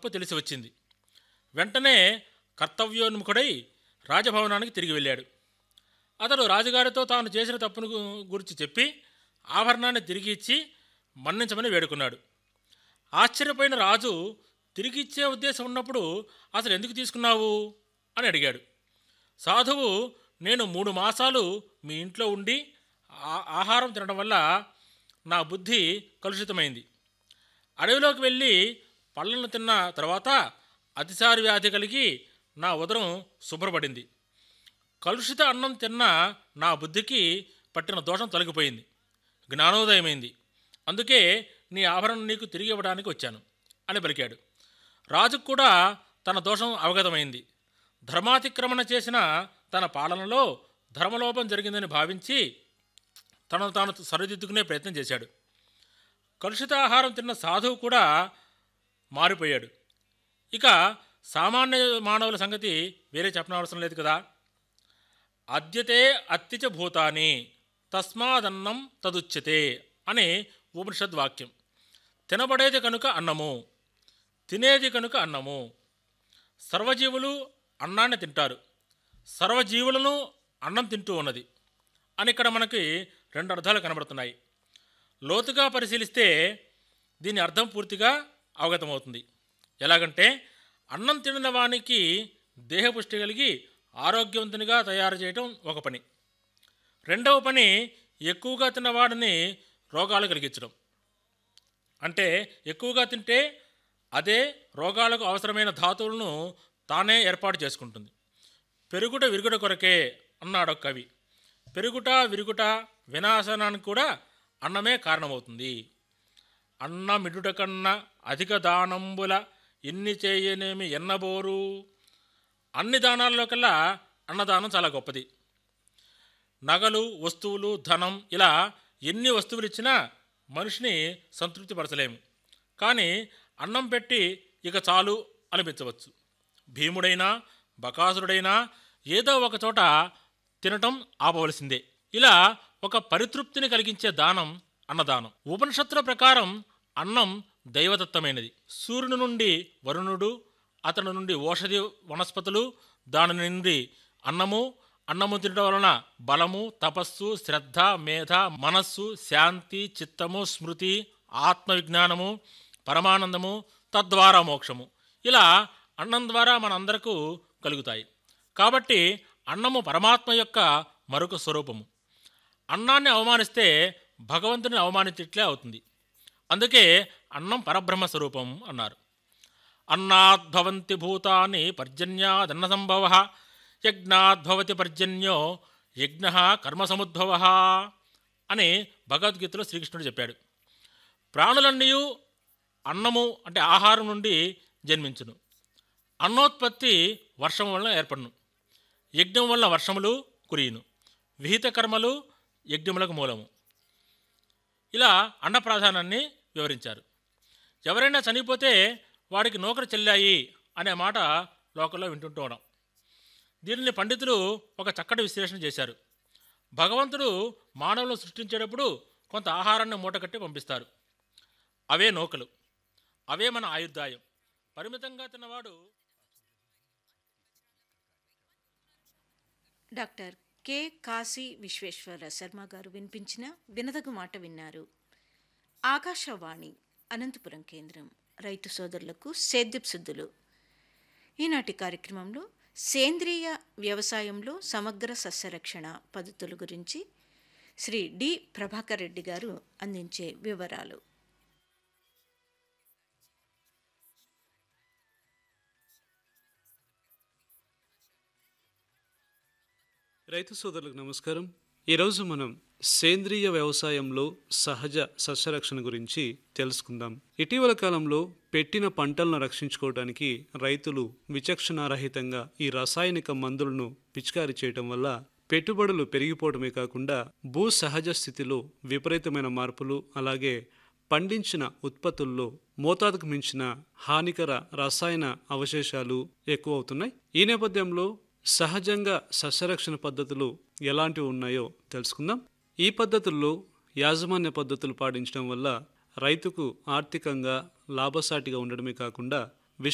తప్పు తెలిసి వచ్చింది వెంటనే కర్తవ్యోన్ముఖుడై రాజభవనానికి తిరిగి వెళ్ళాడు అతడు రాజుగారితో తాను చేసిన తప్పును గు- గురించి చెప్పి ఆభరణాన్ని తిరిగి ఇచ్చి మన్నించమని వేడుకున్నాడు ఆశ్చర్యపోయిన రాజు తిరిగి ఇచ్చే ఉద్దేశం ఉన్నప్పుడు అసలు ఎందుకు తీసుకున్నావు అని అడిగాడు సాధువు నేను మూడు మాసాలు మీ ఇంట్లో ఉండి ఆ- ఆహారం తినడం వల్ల నా బుద్ధి కలుషితమైంది అడవిలోకి వెళ్ళి పళ్ళను తిన్న తర్వాత అతిసారి వ్యాధి కలిగి నా ఉదరం శుభ్రపడింది కలుషిత అన్నం తిన్న నా బుద్ధికి పట్టిన దోషం తొలగిపోయింది జ్ఞానోదయమైంది అందుకే నీ ఆభరణం నీకు తిరిగి ఇవ్వడానికి వచ్చాను అని పలికాడు రాజుకు కూడా తన దోషం అవగతమైంది ధర్మాతిక్రమణ చేసిన తన పాలనలో ధర్మలోపం జరిగిందని భావించి తనను తాను సరిదిద్దుకునే ప్రయత్నం చేశాడు కలుషిత ఆహారం తిన్న సాధువు కూడా మారిపోయాడు ఇక సామాన్య మానవుల సంగతి వేరే చెప్పనవసరం లేదు కదా అద్యతే అత్తిచ భూతాని తస్మాదన్నం తదుచ్యతే అనే ఉపనిషద్ వాక్యం తినబడేది కనుక అన్నము తినేది కనుక అన్నము సర్వజీవులు అన్నాన్ని తింటారు సర్వజీవులను అన్నం తింటూ ఉన్నది అని ఇక్కడ మనకి రెండు అర్థాలు కనబడుతున్నాయి లోతుగా పరిశీలిస్తే దీని అర్థం పూర్తిగా అవగతమవుతుంది ఎలాగంటే అన్నం తినని వానికి దేహపుష్టి కలిగి ఆరోగ్యవంతునిగా తయారు చేయటం ఒక పని రెండవ పని ఎక్కువగా తిన్నవాడిని రోగాలు కలిగించడం అంటే ఎక్కువగా తింటే అదే రోగాలకు అవసరమైన ధాతువులను తానే ఏర్పాటు చేసుకుంటుంది పెరుగుట విరుగుట కొరకే అన్నాడు ఒక కవి పెరుగుట విరుగుట వినాశనానికి కూడా అన్నమే కారణమవుతుంది అన్నమిడుట కన్నా అధిక దానంబుల ఎన్ని చేయనేమి ఎన్నబోరు అన్ని దానాల్లో కల్లా అన్నదానం చాలా గొప్పది నగలు వస్తువులు ధనం ఇలా ఎన్ని వస్తువులు ఇచ్చినా మనిషిని సంతృప్తిపరచలేము కానీ అన్నం పెట్టి ఇక చాలు అనిపించవచ్చు భీముడైనా బకాసురుడైనా ఏదో ఒక చోట తినటం ఆపవలసిందే ఇలా ఒక పరితృప్తిని కలిగించే దానం అన్నదానం ఉపనిషత్తుల ప్రకారం అన్నం దైవదత్తమైనది సూర్యుని నుండి వరుణుడు అతని నుండి ఓషధి వనస్పతులు దాని నుండి అన్నము అన్నము తినడం వలన బలము తపస్సు శ్రద్ధ మేధ మనస్సు శాంతి చిత్తము స్మృతి ఆత్మవిజ్ఞానము పరమానందము తద్వారా మోక్షము ఇలా అన్నం ద్వారా మనందరకు కలుగుతాయి కాబట్టి అన్నము పరమాత్మ యొక్క మరొక స్వరూపము అన్నాన్ని అవమానిస్తే భగవంతుని అవమానించట్లే అవుతుంది అందుకే అన్నం పరబ్రహ్మ స్వరూపం అన్నారు అన్నాద్భవంతి భూతాని పర్జన్యాదన్న సంభవ యజ్ఞాద్భవతి పర్జన్యో యజ్ఞ కర్మసముద్భవ అని భగవద్గీతలో శ్రీకృష్ణుడు చెప్పాడు ప్రాణులన్నీ అన్నము అంటే ఆహారం నుండి జన్మించును అన్నోత్పత్తి వర్షం వలన ఏర్పడును యజ్ఞం వలన వర్షములు కురియును విహిత కర్మలు యజ్ఞములకు మూలము ఇలా అన్న ప్రాధాన్యాన్ని వివరించారు ఎవరైనా చనిపోతే వాడికి నూకలు చెల్లాయి అనే మాట లోకల్లో వింటుంటూ ఉన్నాం దీనిని పండితులు ఒక చక్కటి విశ్లేషణ చేశారు భగవంతుడు మానవులను సృష్టించేటప్పుడు కొంత ఆహారాన్ని మూటకట్టి పంపిస్తారు అవే నూకలు అవే మన ఆయుర్దాయం పరిమితంగా తిన్నవాడు డాక్టర్ కె కాశీ విశ్వేశ్వర శర్మ గారు వినిపించిన వినదగు మాట విన్నారు ఆకాశవాణి అనంతపురం కేంద్రం రైతు సోదరులకు సేద్యపు శుద్ధులు ఈనాటి కార్యక్రమంలో సేంద్రియ వ్యవసాయంలో సమగ్ర సస్యరక్షణ పద్ధతుల గురించి శ్రీ డి ప్రభాకర్ రెడ్డి గారు అందించే వివరాలు రైతు సోదరులకు నమస్కారం ఈరోజు మనం సేంద్రియ వ్యవసాయంలో సహజ సస్యరక్షణ గురించి తెలుసుకుందాం ఇటీవల కాలంలో పెట్టిన పంటలను రక్షించుకోవడానికి రైతులు విచక్షణారహితంగా ఈ రసాయనిక మందులను పిచికారీ చేయటం వల్ల పెట్టుబడులు పెరిగిపోవడమే కాకుండా భూ సహజ స్థితిలో విపరీతమైన మార్పులు అలాగే పండించిన ఉత్పత్తుల్లో మోతాదుకు మించిన హానికర రసాయన అవశేషాలు ఎక్కువ అవుతున్నాయి ఈ నేపథ్యంలో సహజంగా సస్యరక్షణ పద్ధతులు ఎలాంటివి ఉన్నాయో తెలుసుకుందాం ఈ పద్ధతుల్లో యాజమాన్య పద్ధతులు పాటించడం వల్ల రైతుకు ఆర్థికంగా లాభసాటిగా ఉండడమే కాకుండా